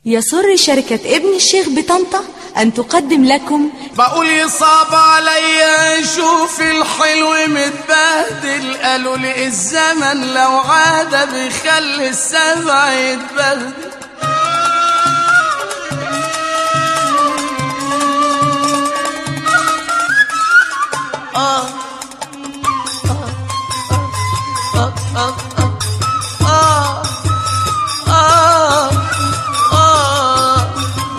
يسر شركة ابن الشيخ بطنطا أن تقدم لكم بقول يصعب عليا اشوف الحلو متبهدل قالوا لي الزمن لو عاد بيخلي السبع يتبهدل آه آه آه آه آه آه آه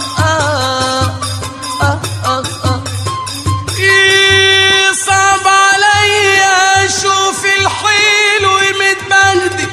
آه آه آه يصعب عليا اشوف الحلو متبهدل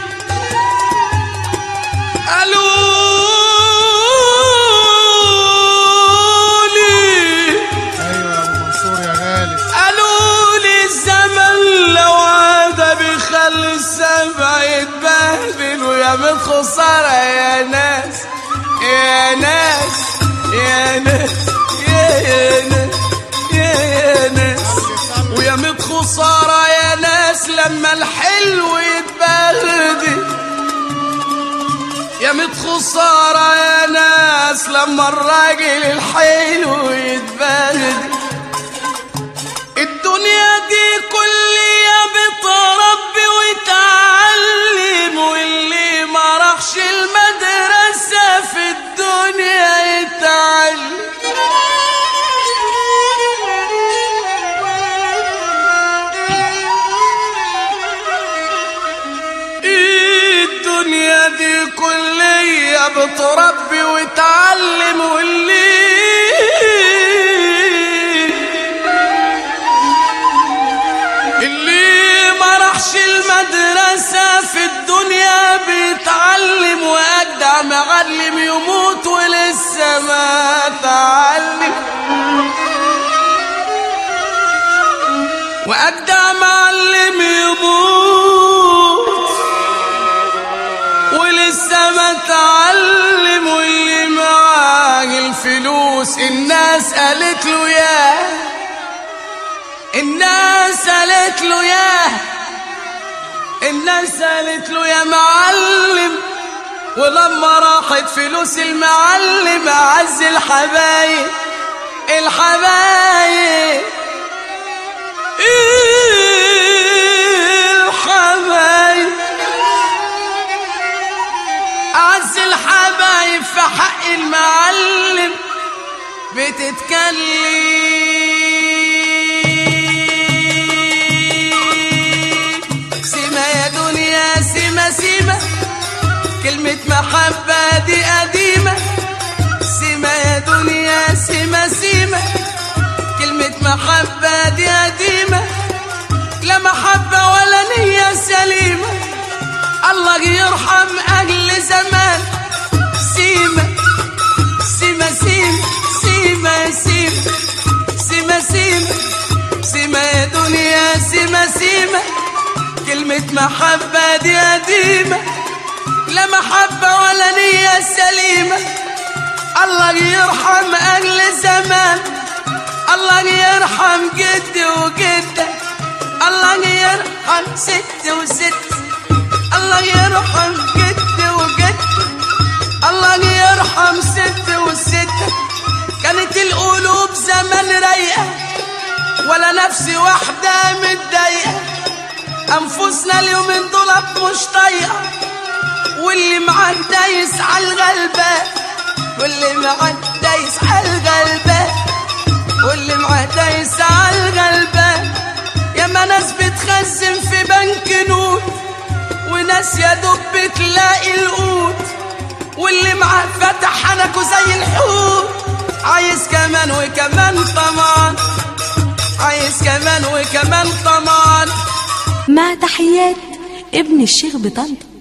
قالوا لي ايوه يا ابو منصور يا غالي قالوا لي الزمن لو عاد بيخلي السبع يتبهدل ويا من خسارة يا ناس يا ناس يا ناس يا يا ناس يا يا ناس ويا من خسارة يا ناس لما الحلو يتبهدل يا ميت خسارة يا ناس لما الراجل الحلو يتبهدل الدنيا دي كلية بتربي وتعلم واللي ما راحش المدرسة في الدنيا يتعلم الدنيا دي كلية بتربي وتعلم واللي اللي ما راحش المدرسة في الدنيا بيتعلم وأجدع معلم يموت ولسه ما تعلم وأجدع معلم يموت ولسه ما تعلم واللي معاه الفلوس الناس قالت له ياه الناس قالت له ياه الناس قالت له يا معلم ولما راحت فلوس المعلم عز الحبايب الحبايب الحبايب أعز الحبايب في حق المعلم بتتكلم سيما يا دنيا سيما سيما كلمة محبة دي قديمة سيما يا دنيا سيما سيما كلمة محبة دي قديمة لا محبة ولا نية سليمة الله يرحم أهل زمان سيما سيما سيما سيما سيما سيما سيما سيما يا دنيا سيما سيما كلمة محبة دي قديمة لا محبة ولا نية سليمة الله يرحم أهل زمان الله يرحم جدي وجدك الله يرحم ست وست الله يرحم جدي وجدك الله يرحم ست وستة كانت القلوب زمان رايقة ولا نفس واحدة متضايقة أنفسنا اليومين دولت مش طايقة واللي معاه دايس على الغلبان واللي معاه دايس على الغلبان واللي معاه دايس على الغلبان يا ما ناس بتخزن في بنك نوت وناس يا دوب بتلاقي القوت واللي معاه فتح حنكه زي الحوت عايز كمان وكمان طمان عايز كمان وكمان طمان مع تحيات ابن الشيخ بطنطا